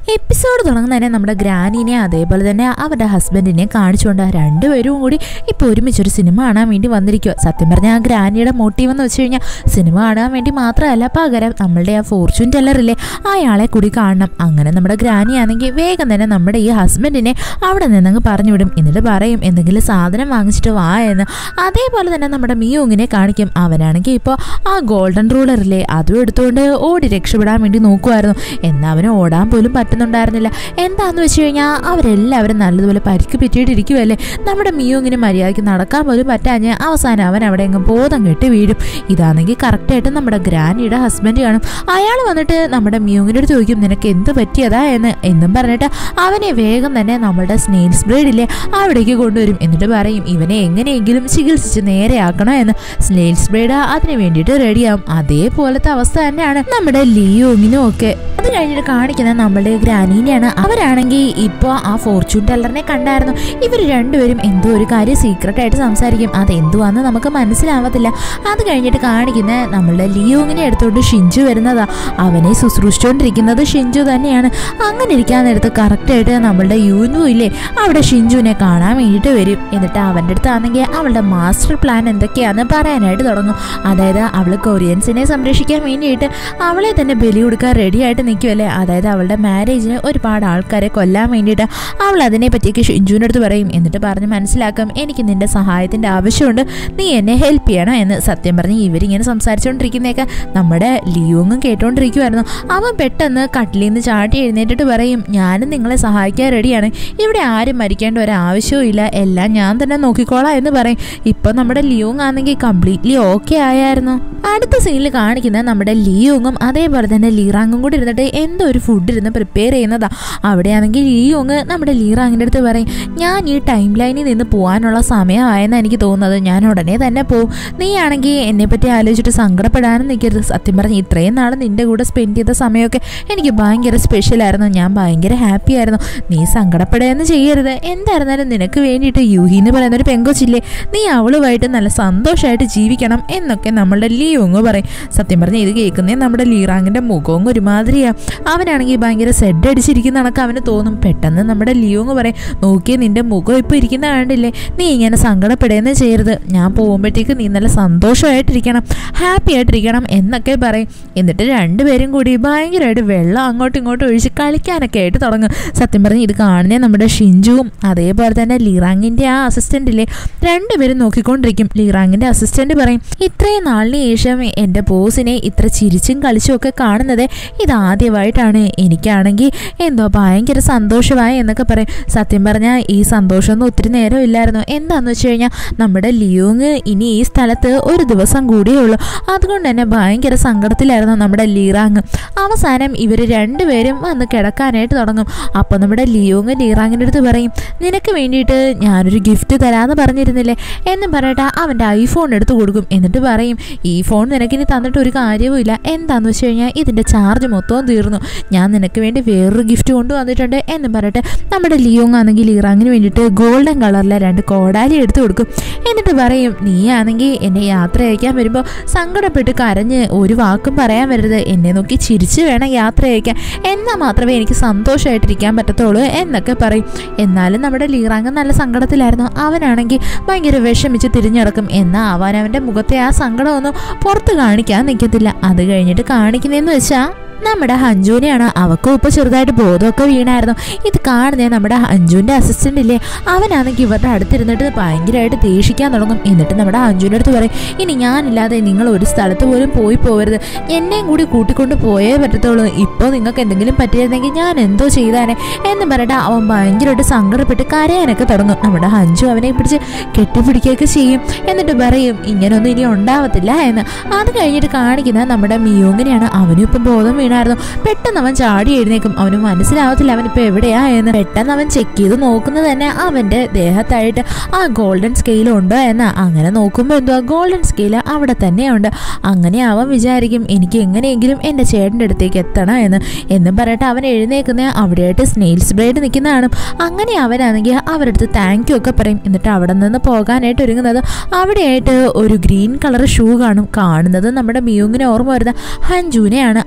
episode തുടങ്ങുന്നതന്നെ നമ്മുടെ ഗ്രാനീനെ അതേപോലെ തന്നെ അവരുടെ ഹസ്ബൻഡിനെ കാണിച്ചുകൊണ്ട് രണ്ടുപേരും കൂടി ഇപ്പോൾ ഒരുമിച്ചൊരു സിനിമ കാണാൻ വേണ്ടി വന്നിരിക്കുക സത്യം പറഞ്ഞാൽ ആ ഗ്രാനിയുടെ മോട്ടീവ് എന്ന് വെച്ച് കഴിഞ്ഞാൽ സിനിമ കാണാൻ വേണ്ടി മാത്രമല്ല പകരം നമ്മളുടെ ആ ഫോർച്യൂൺ ടെല്ലറില്ലേ അയാളെ കൂടി കാണണം അങ്ങനെ നമ്മുടെ ഗ്രാനി ആണെങ്കിൽ വേഗം തന്നെ നമ്മുടെ ഈ ഹസ്ബൻഡിനെ അവിടെ നിന്നങ്ങ് പറഞ്ഞു വിടും എന്നിട്ട് പറയും എന്തെങ്കിലും സാധനം വാങ്ങിച്ചിട്ട് വാ എന്ന് അതേപോലെ തന്നെ നമ്മുടെ മിയോങ്ങിനെ കാണിക്കും അവനാണെങ്കിൽ ഇപ്പോൾ ആ ഗോൾഡൻ റൂളറില്ലേ അതും എടുത്തുകൊണ്ട് ഓടി രക്ഷപ്പെടാൻ വേണ്ടി നോക്കുമായിരുന്നു എന്നാൽ അവന് ഓടാൻ പോലും പറ്റുന്നുണ്ടായിരുന്നില്ല എന്താന്ന് വെച്ച് കഴിഞ്ഞാൽ അവരെല്ലാവരും നല്ലതുപോലെ പരിക്ക് പറ്റിയിട്ടിരിക്കുമല്ലേ നമ്മുടെ മിയോങ്ങിന് മര്യാദയ്ക്ക് നടക്കാൻ പോലും പറ്റാഞ്ഞ് അവസാനം അവൻ അവിടെ എങ്ങും ബോധം കെട്ടി വീഴും ഇതാണെങ്കിൽ കറക്റ്റായിട്ട് നമ്മുടെ ഗ്രാനിയുടെ ഹസ്ബൻഡ് കാണും അയാൾ വന്നിട്ട് നമ്മുടെ മിയോങ്ങിനോട് ചോദിക്കും നിനക്ക് എന്ത് പറ്റിയതാ എന്ന് എന്നും പറഞ്ഞിട്ട് അവനെ വേഗം തന്നെ നമ്മുടെ സ്നെയിൽസ് ബ്ലേഡില്ലേ അവിടേക്ക് കൊണ്ടുവരും എന്നിട്ട് പറയും ഇവനെ എങ്ങനെയെങ്കിലും ചികിത്സിച്ച് നേരെയാക്കണം എന്ന് സ്നെയിൽസ് ബ്ലേഡ് അതിന് വേണ്ടിയിട്ട് റെഡിയാവും അതേപോലത്തെ അവസ്ഥ തന്നെയാണ് നമ്മുടെ ലിയോങ്ങിനും ഒക്കെ അത് കഴിഞ്ഞിട്ട് കാണിക്കുന്ന നമ്മളുടെ ഗ്രാനീനെയാണ് അവരാണെങ്കിൽ ഇപ്പോൾ ആ ഫോർച്യൂൺ ടെല്ലറിനെ കണ്ടായിരുന്നു ഇവർ രണ്ടുപേരും എന്തോ ഒരു കാര്യം സീക്രട്ട് ആയിട്ട് സംസാരിക്കും അത് എന്തുവാന്ന് നമുക്ക് മനസ്സിലാവത്തില്ല അത് കഴിഞ്ഞിട്ട് കാണിക്കുന്ന നമ്മളുടെ ലിയോങ്ങിനെ എടുത്തുകൊണ്ട് ഷിഞ്ചു വരുന്നതാ അവനെ ശുശ്രൂഷിച്ചുകൊണ്ടിരിക്കുന്നത് ഷിഞ്ചു തന്നെയാണ് അങ്ങനെ ഇരിക്കാൻ നേരത്ത് കറക്റ്റായിട്ട് നമ്മളുടെ യൂനു ഇല്ലേ അവിടെ ഷിഞ്ചുവിനെ കാണാൻ വേണ്ടിയിട്ട് വരും എന്നിട്ട് അവൻ്റെ അടുത്താണെങ്കിൽ അവളുടെ മാസ്റ്റർ പ്ലാൻ എന്തൊക്കെയാണെന്ന് പറയാനായിട്ട് തുടങ്ങും അതായത് അവൾ കൊറിയൻസിനെ സംരക്ഷിക്കാൻ വേണ്ടിയിട്ട് അവളെ തന്നെ ബലി കൊടുക്കാൻ റെഡി ആയിട്ട് നിൽക്കുമല്ലേ അതായത് അവളുടെ മാരേജിന് ഒരുപാട് ആൾക്കാരെ കൊല്ലാൻ വേണ്ടിയിട്ട് അവൾ അതിനെ പറ്റിയൊക്കെ ഷിഞ്ചുവിൻ്റെ അടുത്ത് പറയും എന്നിട്ട് പറഞ്ഞ് മനസ്സിലാക്കും എനിക്ക് നിന്റെ സഹായത്തിൻ്റെ ആവശ്യമുണ്ട് നീ എന്നെ ഹെൽപ്പ് ചെയ്യണം എന്ന് സത്യം പറഞ്ഞ് ഇവരിങ്ങനെ സംസാരിച്ചുകൊണ്ടിരിക്കുന്നതൊക്കെ നമ്മുടെ ലിയോങ്ങും കേട്ടോണ്ടിരിക്കുമായിരുന്നു അവൻ പെട്ടെന്ന് കട്ടിലിൽ നിന്ന് ചാട്ടി എഴുന്നേറ്റിട്ട് പറയും ഞാനും നിങ്ങളെ സഹായിക്കാൻ റെഡിയാണ് ഇവിടെ ആരും മരിക്കേണ്ട ഒരു ആവശ്യവും ഇല്ല എല്ലാം ഞാൻ തന്നെ നോക്കിക്കോളാം എന്ന് പറയും ഇപ്പം നമ്മുടെ ലിയോങ് ആണെങ്കിൽ കംപ്ലീറ്റ്ലി ഓക്കെ ആയായിരുന്നു അടുത്ത സീനിൽ കാണിക്കുന്ന നമ്മുടെ ലിയോങ്ങും അതേപോലെ തന്നെ ലീറാങ്ങും കൂടി ഇരുന്നിട്ട് എന്തോ ഒരു ഫുഡ് ഇരുന്ന് പ്രിപ്പയർ ചെയ്യുന്നതാ അവിടെയാണെങ്കിൽ ലിയോങ് നമ്മുടെ ലീറാങ്ങിൻ്റെ അടുത്ത് പറയും ഞാൻ ഈ ടൈം ലൈനിൽ നിന്ന് പോകാനുള്ള സമയമായെന്ന് എനിക്ക് തോന്നുന്നത് ഞാൻ ഉടനെ തന്നെ പോവും നീ ആണെങ്കിൽ എന്നെ പറ്റി ആലോചിച്ചിട്ട് സങ്കടപ്പെടാനും നിൽക്കരുത് സത്യം പറഞ്ഞ് ഇത്രയും നാൾ നിന്റെ കൂടെ സ്പെൻഡ് ചെയ്ത സമയമൊക്കെ എനിക്ക് ഭയങ്കര സ്പെഷ്യലായിരുന്നു ഞാൻ ഭയങ്കര ഹാപ്പി ആയിരുന്നു നീ സങ്കടപ്പെടുകയെന്ന് ചെയ്യരുത് എന്തായിരുന്നാലും നിനക്ക് വേണ്ടിയിട്ട് യൂഹി എന്ന് പറയുന്ന ഒരു പെങ്കൊച്ചില്ലേ നീ അവളുമായിട്ട് നല്ല സന്തോഷമായിട്ട് ജീവിക്കണം എന്നൊക്കെ നമ്മളുടെ ലിയോങ് പറയും സത്യം പറഞ്ഞ് ഇത് കേൾക്കുന്നേ നമ്മുടെ ലീറാങ്ങിൻ്റെ മുഖവും ഒരുമാതിരിയാ അവനാണെങ്കിൽ ഭയങ്കര സെഡ് അടിച്ചിരിക്കുന്ന കണക്ക് അവന് തോന്നും പെട്ടെന്ന് നമ്മുടെ ലിയോങ് പറയും നോക്കിയേ നിന്റെ മുഖം ഇപ്പോൾ ഇരിക്കുന്ന കണ്ടില്ലേ നീ ഇങ്ങനെ സങ്കടപ്പെടുകയെന്ന് ചെയ്യരുത് ഞാൻ പോകുമ്പോഴത്തേക്ക് നീ നല്ല സന്തോഷമായിട്ടിരിക്കണം ഹാപ്പി ആയിട്ടിരിക്കണം എന്നൊക്കെ പറയും എന്നിട്ട് രണ്ടുപേരും കൂടി ഭയങ്കരമായിട്ട് വെള്ളം അങ്ങോട്ടും ഇങ്ങോട്ടും ഒഴിച്ച് കളിക്കാനൊക്കെ ആയിട്ട് തുടങ്ങും സത്യം പറഞ്ഞ് ഇത് കാണുന്നേ നമ്മുടെ ഷിഞ്ചുവും അതേപോലെ തന്നെ ലീറാങ്ങിൻ്റെ ആ അസിസ്റ്റൻറ്റില്ലേ രണ്ടുപേരും നോക്കിക്കൊണ്ടിരിക്കും ലീറാങ്ങിൻ്റെ അസിസ്റ്റൻറ്റ് പറയും ഇത്രയും നാളിന് ശേഷം എൻ്റെ ബോസിനെ ഇത്ര ചിരിച്ചും കളിച്ചും ഒക്കെ കാണുന്നത് ഇതാദ്യമായിട്ടാണ് എനിക്കാണെങ്കിൽ എന്തോ ഭയങ്കര സന്തോഷമായി എന്നൊക്കെ പറയും സത്യം പറഞ്ഞാൽ ഈ സന്തോഷമൊന്നും ഒത്തിരി നേരം ഇല്ലായിരുന്നു എന്താണെന്ന് വെച്ച് കഴിഞ്ഞാൽ നമ്മുടെ ലിയോങ് ഇനി ഈ സ്ഥലത്ത് ഒരു ദിവസം കൂടിയേ ഉള്ളൂ അതുകൊണ്ട് തന്നെ ഭയങ്കര സങ്കടത്തിലായിരുന്നു നമ്മുടെ ലീറാങ് അവസാനം ഇവർ രണ്ടുപേരും വന്ന് കിടക്കാനായിട്ട് തുടങ്ങും അപ്പോൾ നമ്മുടെ ലിയോങ് ലീറാങ്ങിൻ്റെ അടുത്ത് പറയും നിനക്ക് വേണ്ടിയിട്ട് ഞാനൊരു ഗിഫ്റ്റ് തരാമെന്ന് പറഞ്ഞിരുന്നില്ലേ എന്നും പറയട്ടെ അവൻ്റെ ഐഫോൺ എടുത്ത് കൊടുക്കും എന്നിട്ട് പറയും ഈ ഫോൺ നിനക്കിനി തന്നിട്ട് ഒരു കാര്യവുമില്ല എന്താണെന്ന് വെച്ച് കഴിഞ്ഞാൽ ഇതിൻ്റെ ചാർജ് മൊത്തവും തീർന്നു ഞാൻ നിനക്ക് വേണ്ടി വേറൊരു ഗിഫ്റ്റ് കൊണ്ടുവന്നിട്ടുണ്ട് എന്നും പറയട്ടെ നമ്മുടെ ലിയോങ് ആണെങ്കിൽ ലീറാങ്ങിന് വേണ്ടിയിട്ട് ഗോൾഡൻ കളറിലെ രണ്ട് കോടാലി എടുത്ത് കൊടുക്കും എന്നിട്ട് പറയും നീ ആണെങ്കിൽ എന്നെ യാത്ര അയക്കാൻ വരുമ്പോൾ സങ്കടപ്പെട്ട് കരഞ്ഞ് ഒരു വാക്കും പറയാൻ വരരുത് എന്നെ നോക്കി ചിരിച്ച് വേണം യാത്ര അയക്കാൻ എന്നാൽ മാത്രമേ എനിക്ക് സന്തോഷമായിട്ടിരിക്കാൻ പറ്റത്തുള്ളൂ എന്നൊക്കെ പറയും എന്നാലും നമ്മുടെ ലീറാങ് നല്ല സങ്കടത്തിലായിരുന്നു അവനാണെങ്കിൽ ഭയങ്കര വിഷമിച്ച് തിരിഞ്ഞടക്കും എന്നാൽ അവൻ അവൻ്റെ മുഖത്തെ ആ സങ്കടമൊന്നും പുറത്ത് കാണിക്കാൻ നിൽക്കത്തില്ല അത് കഴിഞ്ഞിട്ട് കാണിക്കുന്നതെന്ന് വെച്ചാൽ നമ്മുടെ ഹഞ്ജുവിനെയാണ് അവക്കും ഇപ്പോൾ ചെറുതായിട്ട് ബോധമൊക്കെ വീണായിരുന്നു ഇത് കാണുന്നേ നമ്മുടെ ഹഞ്ജുവിൻ്റെ അസിസ്റ്റൻ്റ് ഇല്ലേ അവനാണെങ്കിൽ ഇവരുടെ അടുത്തിരുന്നിട്ട് ഭയങ്കരമായിട്ട് ദേഷിക്കാൻ തുടങ്ങും എന്നിട്ട് നമ്മുടെ ഹഞ്ജുവിൻ്റെ അടുത്ത് പറയും ഇനി ഞാനില്ലാതെ നിങ്ങൾ ഒരു സ്ഥലത്ത് പോലും പോയി പോകരുത് എന്നെയും കൂടി കൂട്ടിക്കൊണ്ട് പോയേ പറ്റത്തുള്ളൂ ഇപ്പോൾ നിങ്ങൾക്ക് എന്തെങ്കിലും പറ്റിയിരുന്നെങ്കിൽ ഞാൻ എന്തോ ചെയ്താനെ എന്ന് പറഞ്ഞിട്ട് അവൻ ഭയങ്കരമായിട്ട് സങ്കടപ്പെട്ട് കരയാനൊക്കെ തുടങ്ങും നമ്മുടെ ഹഞ്ജു അവനെ പിടിച്ച് കെട്ടിപ്പിടിക്കുകയൊക്കെ ചെയ്യും എന്നിട്ട് പറയും ഇങ്ങനൊന്നും ഇനി ഉണ്ടാവത്തില്ല എന്ന് അത് കഴിഞ്ഞിട്ട് കാണിക്കുന്ന നമ്മുടെ മിയോങ്ങിനെയാണ് അവനും ഇപ്പം ബോധം വീണായിരുന്നു പെട്ടെന്ന് അവൻ ചാടി എഴുന്നേക്കും അവന് മനസ്സിലാവത്തില്ല അവൻ ഇപ്പൊ എവിടെയാ എന്ന് പെട്ടെന്ന് അവൻ ചെക്ക് ചെയ്ത് നോക്കുന്നത് തന്നെ അവന്റെ ദേഹത്തായിട്ട് ആ ഗോൾഡൻ സ്കെയിൽ ഉണ്ടോ എന്ന് അങ്ങനെ നോക്കുമ്പോൾ എന്തുവാ ഗോൾഡൻ സ്കെയിൽ അവിടെ തന്നെയുണ്ട് അങ്ങനെ അവൻ വിചാരിക്കും എനിക്ക് എങ്ങനെയെങ്കിലും എൻ്റെ ചേട്ടൻ്റെ അടുത്തേക്ക് എത്തണം എന്ന് എന്നും പറയട്ടെ അവൻ എഴുന്നേക്കുന്ന അവിടെയായിട്ട് സ്നെയിൽസ് ബ്ലേഡ് നിൽക്കുന്നതാണ് അങ്ങനെ അവനാണെങ്കിൽ അവരുടെ അടുത്ത് താങ്ക് യു ഒക്കെ പറയും എന്നിട്ട് അവിടെ നിന്ന് പോകാനായിട്ട് ഒരുങ്ങുന്നത് അവിടെയായിട്ട് ഒരു ഗ്രീൻ കളർ ഷൂ കാണും കാണുന്നത് നമ്മുടെ മിയോങ്ങിനെ ഓർമ്മ വരുന്ന ഹഞ്ജുവിനെയാണ് അവനങ്ങനെ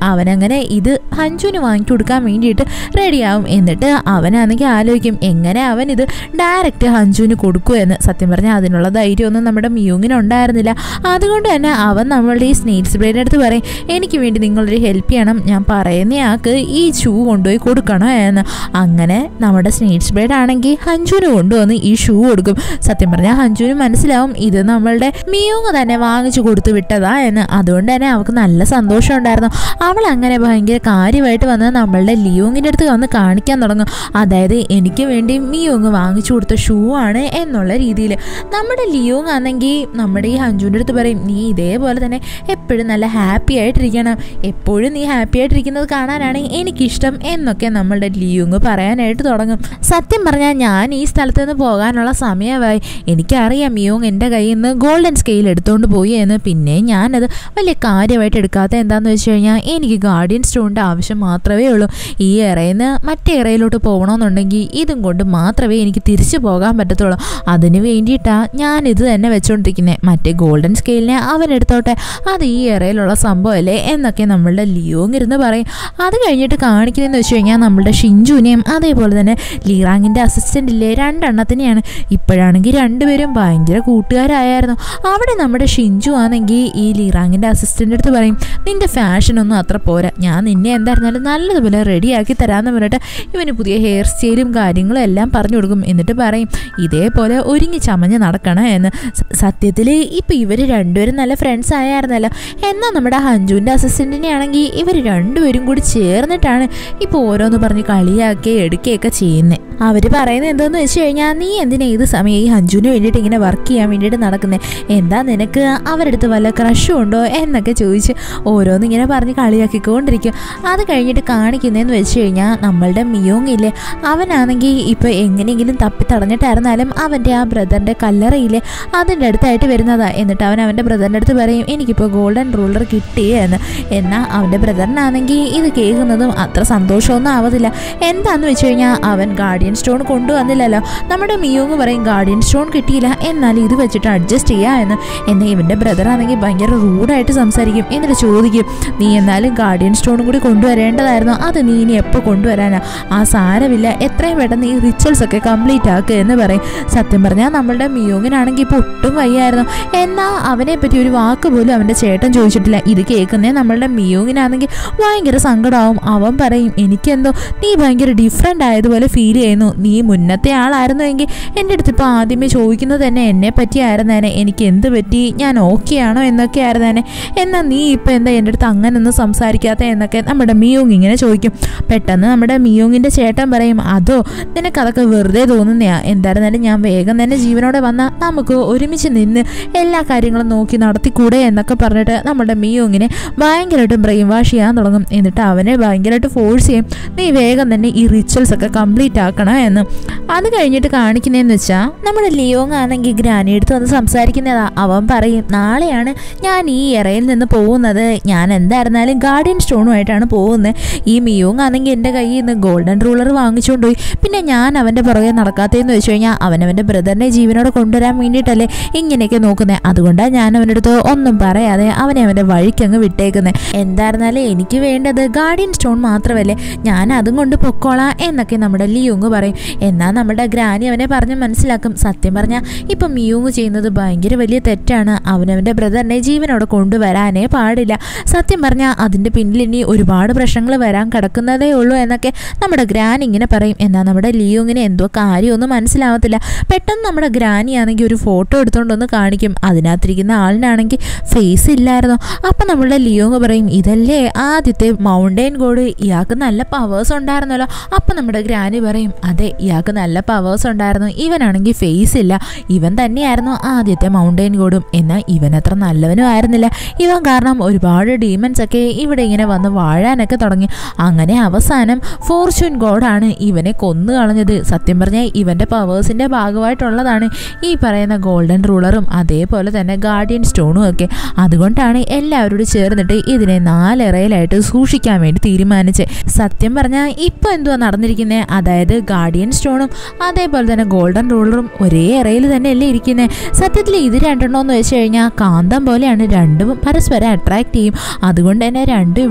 അങ്ങനെ ഇത് ഹഞ്ചുവിന് വാങ്ങിച്ചു കൊടുക്കാൻ വേണ്ടിയിട്ട് റെഡിയാവും എന്നിട്ട് അവനാണെങ്കിൽ ആലോചിക്കും എങ്ങനെ അവൻ ഇത് ഡയറക്റ്റ് ഹഞ്ചുവിന് കൊടുക്കുമെന്ന് സത്യം പറഞ്ഞാൽ അതിനുള്ള ധൈര്യമൊന്നും നമ്മുടെ മിയൂങ്ങിന് ഉണ്ടായിരുന്നില്ല അതുകൊണ്ട് തന്നെ അവൻ നമ്മളുടെ ഈ സ്നേറ്റ്സ് ബ്രേഡിൻ്റെ അടുത്ത് പറയും എനിക്ക് വേണ്ടി നിങ്ങളൊരു ഹെൽപ്പ് ചെയ്യണം ഞാൻ പറയുന്നയാൾക്ക് ഈ ഷൂ കൊണ്ടുപോയി കൊടുക്കണം എന്ന് അങ്ങനെ നമ്മുടെ സ്നേറ്റ്സ് ബ്രേഡ് ആണെങ്കിൽ ഹഞ്ചുവിന് കൊണ്ടുവന്ന് ഈ ഷൂ കൊടുക്കും സത്യം പറഞ്ഞാൽ ഹഞ്ചുവിന് മനസ്സിലാവും ഇത് നമ്മളുടെ മിയോങ് തന്നെ വാങ്ങിച്ചു കൊടുത്തു വിട്ടതാ എന്ന് അതുകൊണ്ട് തന്നെ അവൾക്ക് നല്ല സന്തോഷം ഉണ്ടായിരുന്നു അവൾ അങ്ങനെ ഭയങ്കര കാര്യമായിട്ട് വന്ന് നമ്മളുടെ ലിയോങ്ങിൻ്റെ അടുത്ത് വന്ന് കാണിക്കാൻ തുടങ്ങും അതായത് എനിക്ക് വേണ്ടി മിയോങ് വാങ്ങിച്ചു കൊടുത്ത ഷൂ ആണ് എന്നുള്ള രീതിയിൽ നമ്മുടെ ലിയോങ് ആണെങ്കിൽ നമ്മുടെ ഈ ഹഞ്ചുവിൻ്റെ അടുത്ത് പറയും നീ ഇതേപോലെ തന്നെ എപ്പോഴും നല്ല ഹാപ്പി ആയിട്ടിരിക്കണം എപ്പോഴും നീ ഹാപ്പി ആയിട്ടിരിക്കുന്നത് കാണാനാണ് എനിക്കിഷ്ടം എന്നൊക്കെ നമ്മളുടെ ലിയോങ് പറയാനായിട്ട് തുടങ്ങും സത്യം പറഞ്ഞാൽ ഞാൻ ഈ സ്ഥലത്ത് നിന്ന് പോകാനുള്ള സമയമായി എനിക്കറിയാം മിയോങ് എൻ്റെ കയ്യിൽ നിന്ന് ഗോൾഡൻ സ്കെയിൽ എടുത്തുകൊണ്ട് പോയി എന്ന് പിന്നെ ഞാനത് വലിയ കാര്യമായിട്ട് എടുക്കാത്ത എന്താണെന്ന് വെച്ച് കഴിഞ്ഞാൽ എനിക്ക് ഗാർഡിയൻ സ്റ്റോണിൻ്റെ ആവശ്യം മാത്രമേ ഉള്ളൂ ഈ എറയിൽ നിന്ന് മറ്റേ എറയിലോട്ട് പോകണമെന്നുണ്ടെങ്കിൽ ഇതും കൊണ്ട് മാത്രമേ എനിക്ക് തിരിച്ചു പോകാൻ പറ്റത്തുള്ളൂ അതിന് വേണ്ടിയിട്ടാണ് ഞാൻ ഇത് തന്നെ വെച്ചുകൊണ്ടിരിക്കുന്നത് മറ്റേ ഗോൾഡൻ സ്കെയിലിനെ അവനെടുത്തോട്ടെ അത് ഈ എറയിലുള്ള സംഭവമല്ലേ എന്നൊക്കെ നമ്മളുടെ ലിയോങ് ഇരുന്ന് പറയും അത് കഴിഞ്ഞിട്ട് കാണിക്കുന്നതെന്ന് വെച്ച് കഴിഞ്ഞാൽ നമ്മളുടെ ഷിഞ്ചുവിനെയും അതേപോലെ തന്നെ ലീറാങ്ങിൻ്റെ അസിസ്റ്റൻ്റ് ഇല്ലേ രണ്ടെണ്ണത്തിനെയാണ് ഇപ്പോഴാണെങ്കിൽ രണ്ടുപേരും ഭയങ്കര കൂട്ടുകാരായിരുന്നു അവിടെ നമ്മുടെ ഷിഞ്ചു ആണെങ്കിൽ ഈ ലീറാങ്ങിൻ്റെ അസിസ്റ്റൻ്റ് അടുത്ത് പറയും നിൻ്റെ ഫാഷനൊന്നും അത്ര പോരാ ഞാൻ നിന്നെ എന്തായിരുന്നാലും നല്ലതുപോലെ റെഡിയാക്കി തരാമെന്ന് പറഞ്ഞിട്ട് ഇവന് പുതിയ ഹെയർ സ്റ്റൈലും കാര്യങ്ങളും എല്ലാം പറഞ്ഞു കൊടുക്കും എന്നിട്ട് പറയും ഇതേപോലെ ഒരുങ്ങി ചമഞ്ഞ് നടക്കണം എന്ന് സത്യത്തിൽ ഇപ്പം ഇവർ രണ്ടുപേരും നല്ല ഫ്രണ്ട്സ് ആയായിരുന്നല്ലോ എന്നാൽ നമ്മുടെ ഹഞ്ജുവിൻ്റെ അസിസ്റ്റൻറ്റിനെ ആണെങ്കിൽ ഇവർ രണ്ടുപേരും കൂടി ചേർന്നിട്ടാണ് ഇപ്പോൾ ഓരോന്ന് പറഞ്ഞ് കളിയാക്കുകയും എടുക്കുകയൊക്കെ ചെയ്യുന്നത് അവർ പറയുന്നത് എന്താണെന്ന് വെച്ച് കഴിഞ്ഞാൽ നീ എന്തിനാ ഏത് സമയം ഈ ഹഞ്ജുവിന് വേണ്ടിയിട്ട് ഇങ്ങനെ വർക്ക് ചെയ്യാൻ വേണ്ടിയിട്ട് നടക്കുന്നത് എന്താ നിനക്ക് അവരുടെ അടുത്ത് വല്ല ക്രഷും ഉണ്ടോ എന്നൊക്കെ ചോദിച്ച് ഓരോന്ന് ഇങ്ങനെ പറഞ്ഞ് കളിയാക്കിക്കൊണ്ടിരിക്കും അത് കഴിഞ്ഞിട്ട് കാണിക്കുന്നതെന്ന് വെച്ച് കഴിഞ്ഞാൽ നമ്മളുടെ മിയോങ് ഇല്ലേ അവനാണെങ്കിൽ ഇപ്പോൾ എങ്ങനെയെങ്കിലും തപ്പി തടഞ്ഞിട്ടായിരുന്നാലും അവൻ്റെ ആ ബ്രദറിൻ്റെ കല്ലറയില്ലേ അതിൻ്റെ അടുത്തായിട്ട് വരുന്നതാ എന്നിട്ട് അവൻ അവൻ്റെ ബ്രദറിൻ്റെ അടുത്ത് പറയും എനിക്കിപ്പോൾ ഗോൾഡൻ റൂളർ കിട്ടി എന്ന് എന്നാൽ അവൻ്റെ ബ്രദറിനാണെങ്കിൽ ഇത് കേൾക്കുന്നതും അത്ര സന്തോഷമൊന്നും ആവതില്ല എന്താന്ന് വെച്ച് കഴിഞ്ഞാൽ അവൻ ഗാർഡിയൻ സ്റ്റോൺ കൊണ്ടുവന്നില്ലല്ലോ നമ്മുടെ മിയോങ് പറയും ഗാർഡിയൻ സ്റ്റോൺ കിട്ടിയില്ല എന്നാൽ ഇത് വെച്ചിട്ട് അഡ്ജസ്റ്റ് ചെയ്യാം എന്ന് എന്നാൽ ഇവൻ്റെ ബ്രദറാണെങ്കിൽ ഭയങ്കര റൂഡായിട്ട് സംസാരിക്കും എന്നിട്ട് ചോദിക്കും നീ എന്നാലും ഗാർഡിയൻ സ്റ്റോണും കൂടി കൊണ്ടുവരേണ്ടതായിരുന്നു അത് നീ ഇനി എപ്പോൾ കൊണ്ടുവരാനാ ആ സാരമില്ല എത്രയും പെട്ടെന്ന് ഈ റിച്വൽസ് ഒക്കെ കംപ്ലീറ്റ് ആക്കുക എന്ന് പറയും സത്യം പറഞ്ഞാൽ നമ്മളുടെ മിയോങ്ങിനാണെങ്കിൽ ഇപ്പോൾ ഒട്ടും വയ്യായിരുന്നു എന്നാൽ അവനെ പറ്റി ഒരു വാക്ക് പോലും അവൻ്റെ ചേട്ടൻ ചോദിച്ചിട്ടില്ല ഇത് കേൾക്കുന്നേ നമ്മളുടെ മിയോങ്ങിനാണെങ്കിൽ ഭയങ്കര സങ്കടമാവും അവൻ പറയും എനിക്കെന്തോ നീ ഭയങ്കര ഡിഫറെൻ്റ് ആയതുപോലെ ഫീൽ ചെയ്യുന്നു നീ മുന്നത്തെ ആളായിരുന്നുവെങ്കിൽ എൻ്റെ അടുത്ത് ഇപ്പോൾ ആദ്യമേ ചോദിക്കുന്നത് തന്നെ എന്നെ പറ്റി ആയിരുന്നേനെ എനിക്ക് എന്ത് പറ്റി ഞാൻ ഓക്കെ ആണോ എന്നൊക്കെ ആയിരുന്നേനെ എന്നാൽ നീ ഇപ്പം എന്താ എൻ്റെ അടുത്ത് അങ്ങനെ ഒന്നും സംസാരിക്കാത്ത എന്നൊക്കെ നമ്മുടെ മിയോങ് ഇങ്ങനെ ചോദിക്കും പെട്ടെന്ന് നമ്മുടെ മിയോങ്ങിൻ്റെ ചേട്ടൻ പറയും അതോ നിനക്കതൊക്കെ വെറുതെ തോന്നുന്നയാ എന്തായിരുന്നാലും ഞാൻ വേഗം തന്നെ ജീവനോടെ വന്നാൽ നമുക്ക് ഒരുമിച്ച് നിന്ന് എല്ലാ കാര്യങ്ങളും നോക്കി നടത്തിക്കൂടെ എന്നൊക്കെ പറഞ്ഞിട്ട് നമ്മുടെ മിയോങ്ങിനെ ഭയങ്കരമായിട്ട് ബ്രെയിൻ വാഷ് ചെയ്യാൻ തുടങ്ങും എന്നിട്ട് അവനെ ഭയങ്കരമായിട്ട് ഫോഴ്സ് ചെയ്യും നീ വേഗം തന്നെ ഈ റിച്വൽസ് ഒക്കെ കംപ്ലീറ്റ് ആക്കണം എന്ന് അത് കഴിഞ്ഞിട്ട് കാണിക്കുന്നതെന്ന് വെച്ചാൽ നമ്മുടെ ലിയോങ് ആണെങ്കിൽ ഗ്രാനി എടുത്ത് വന്ന് സംസാരിക്കുന്നതാ അവൻ പറയും നാളെയാണ് ഞാൻ ഈ ഇറയിൽ നിന്ന് പോകുന്നത് ഞാൻ എന്തായിരുന്നാലും ഗാർഡിയൻ സ്റ്റോണുമായിട്ടാണ് പോകുന്നത് ഈ മിയോങ് ആണെങ്കിൽ എൻ്റെ കയ്യിൽ നിന്ന് ഗോൾഡൻ റൂളർ വാങ്ങിച്ചുകൊണ്ട് പോയി പിന്നെ ഞാൻ അവൻ്റെ പുറകെ നടക്കാത്തതെന്ന് വെച്ച് കഴിഞ്ഞാൽ അവനവൻ്റെ ബ്രദറിനെ ജീവനോടെ കൊണ്ടുവരാൻ വേണ്ടിയിട്ടല്ലേ ഇങ്ങനെയൊക്കെ നോക്കുന്നത് അതുകൊണ്ടാണ് ഞാൻ അവൻ്റെ അടുത്ത് ഒന്നും പറയാതെ അവനെ അവൻ്റെ വഴിക്കങ്ങ് വിട്ടേക്കുന്നത് എന്തായിരുന്നാലും എനിക്ക് വേണ്ടത് ഗാർഡിയൻ സ്റ്റോൺ മാത്രമല്ലേ ഞാൻ അതും കൊണ്ട് പൊക്കോളാം എന്നൊക്കെ നമ്മുടെ ലിയോങ് പറയും എന്നാൽ നമ്മുടെ ഗ്രാനി അവനെ പറഞ്ഞ് മനസ്സിലാക്കും സത്യം പറഞ്ഞാൽ ഇപ്പം മിയോങ് ചെയ്യുന്നത് ഭയങ്കര വലിയ തെറ്റാണ് അവനവൻ്റെ ബ്രദറിനെ ജീവനോടെ കൊണ്ടുവരാനേ പാടില്ല സത്യം പറഞ്ഞാൽ അതിൻ്റെ പിന്നിൽ ഇനി ഒരുപാട് പ്രശ്നങ്ങൾ വരാൻ കിടക്കുന്നതേ ഉള്ളൂ എന്നൊക്കെ നമ്മുടെ ഗ്രാൻ ഇങ്ങനെ പറയും എന്നാൽ നമ്മുടെ ലിയോങ്ങിന് എന്തോ കാര്യമൊന്നും മനസ്സിലാവത്തില്ല പെട്ടെന്ന് നമ്മുടെ ഗ്രാനി ആണെങ്കിൽ ഒരു ഫോട്ടോ എടുത്തുകൊണ്ടൊന്ന് കാണിക്കും അതിനകത്തിരിക്കുന്ന ആളിനാണെങ്കിൽ ഫേസ് ഇല്ലായിരുന്നു അപ്പം നമ്മളുടെ ലിയോങ് പറയും ഇതല്ലേ ആദ്യത്തെ മൗണ്ടൈൻ ഗോഡ് ഇയാൾക്ക് നല്ല പവേഴ്സ് ഉണ്ടായിരുന്നല്ലോ അപ്പം നമ്മുടെ ഗ്രാനി പറയും അതെ ഇയാൾക്ക് നല്ല പവേഴ്സ് ഉണ്ടായിരുന്നു ഇവനാണെങ്കിൽ ഫേസ് ഇല്ല ഇവൻ തന്നെയായിരുന്നു ആദ്യത്തെ മൗണ്ടൈൻ ഗോഡും എന്നാൽ ഇവൻ അത്ര നല്ലവനും ആയിരുന്നില്ല ഇവൻ കാരണം ഒരുപാട് ഡീമൻസ് ഒക്കെ ഇവിടെ ഇങ്ങനെ വന്ന് വാഴാനൊക്കെ തുടങ്ങി അങ്ങനെ അവസാനം ഫോർച്യൂൺ ഗോഡാണ് ഇവനെ കൊന്നു കളഞ്ഞത് സത്യം പറഞ്ഞാൽ ഇവൻ്റെ പവേഴ്സിൻ്റെ ഭാഗമായിട്ടുള്ളതാണ് ഈ പറയുന്ന ഗോൾഡൻ റൂളറും അതേപോലെ തന്നെ ഗാർഡിയൻ സ്റ്റോണും ഒക്കെ അതുകൊണ്ടാണ് എല്ലാവരോടും ചേർന്നിട്ട് ഇതിനെ നാലിറയിലായിട്ട് സൂക്ഷിക്കാൻ വേണ്ടി തീരുമാനിച്ച് സത്യം പറഞ്ഞാൽ ഇപ്പോൾ എന്തുവാ നടന്നിരിക്കുന്നത് അതായത് ഗാർഡിയൻ സ്റ്റോണും അതേപോലെ തന്നെ ഗോൾഡൻ റൂളറും ഒരേ ഇറയിൽ തന്നെ അല്ലേ ഇരിക്കുന്നത് സത്യത്തിൽ ഇത് രണ്ടെണ്ണം എന്ന് വെച്ച് കഴിഞ്ഞാൽ കാന്തം പോലെയാണ് രണ്ടും പരസ്പരം അട്രാക്ട് ചെയ്യും അതുകൊണ്ട് തന്നെ രണ്ടും ഇവിടെ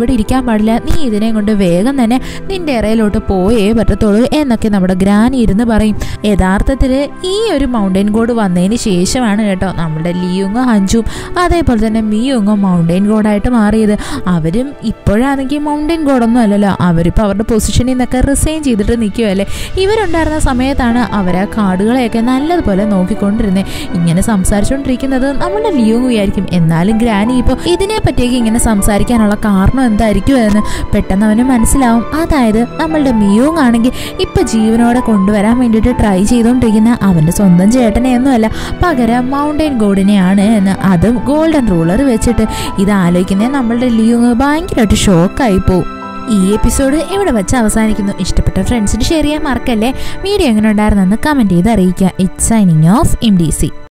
ഇവിടെ ഇരിക്കാൻ പാടില്ല നീ ഇതിനെ കൊണ്ട് വേഗം തന്നെ നിന്റെ ഇറയിലോട്ട് പോയേ പറ്റത്തുള്ളൂ എന്നൊക്കെ നമ്മുടെ ഗ്രാനി ഇരുന്ന് പറയും യഥാർത്ഥത്തിൽ ഈ ഒരു മൗണ്ടൈൻ ഗോഡ് വന്നതിന് ശേഷമാണ് കേട്ടോ നമ്മുടെ ലിയുങ്ങും ഹഞ്ചും അതേപോലെ തന്നെ മിയുങ്ങും മൗണ്ടൈൻ ഗോഡായിട്ട് മാറിയത് അവരും ഇപ്പോഴാണെങ്കിൽ മൗണ്ടൈൻ ഗോഡൊന്നും അല്ലല്ലോ അവരിപ്പോൾ അവരുടെ പൊസിഷനിൽ നിന്നൊക്കെ റിസൈൻ ചെയ്തിട്ട് നിൽക്കുമല്ലേ ഇവരുണ്ടായിരുന്ന സമയത്താണ് അവർ ആ കാർഡുകളെയൊക്കെ നല്ലതുപോലെ നോക്കിക്കൊണ്ടിരുന്നത് ഇങ്ങനെ സംസാരിച്ചുകൊണ്ടിരിക്കുന്നത് നമ്മുടെ ലിയോങ് വിചാരിക്കും എന്നാലും ഗ്രാനി ഇപ്പോൾ ഇതിനെ പറ്റിയൊക്കെ ഇങ്ങനെ സംസാരിക്കാനുള്ള കാരണം എന്തായിരിക്കും എന്ന് പെട്ടെന്ന് അവന് മനസ്സിലാവും അതായത് നമ്മളുടെ മിയോങ് ആണെങ്കിൽ ഇപ്പൊ ജീവനോടെ കൊണ്ടുവരാൻ വേണ്ടിയിട്ട് ട്രൈ ചെയ്തുകൊണ്ടിരിക്കുന്ന അവന്റെ സ്വന്തം ചേട്ടനെയൊന്നുമല്ല പകരം മൗണ്ടൈൻ ഗോഡിനെയാണ് എന്ന് അതും ഗോൾഡൻ റൂളർ വെച്ചിട്ട് ഇത് ആലോചിക്കുന്നത് നമ്മളുടെ ലിയോങ് ഭയങ്കരമായിട്ട് ഷോക്കായി പോവും ഈ എപ്പിസോഡ് ഇവിടെ വെച്ച് അവസാനിക്കുന്നു ഇഷ്ടപ്പെട്ട ഫ്രണ്ട്സിന് ഷെയർ ചെയ്യാൻ മറക്കല്ലേ വീഡിയോ എങ്ങനെ ഉണ്ടായിരുന്നെന്ന് കമൻറ്റ് ചെയ്ത് അറിയിക്കുക it's signing off M D C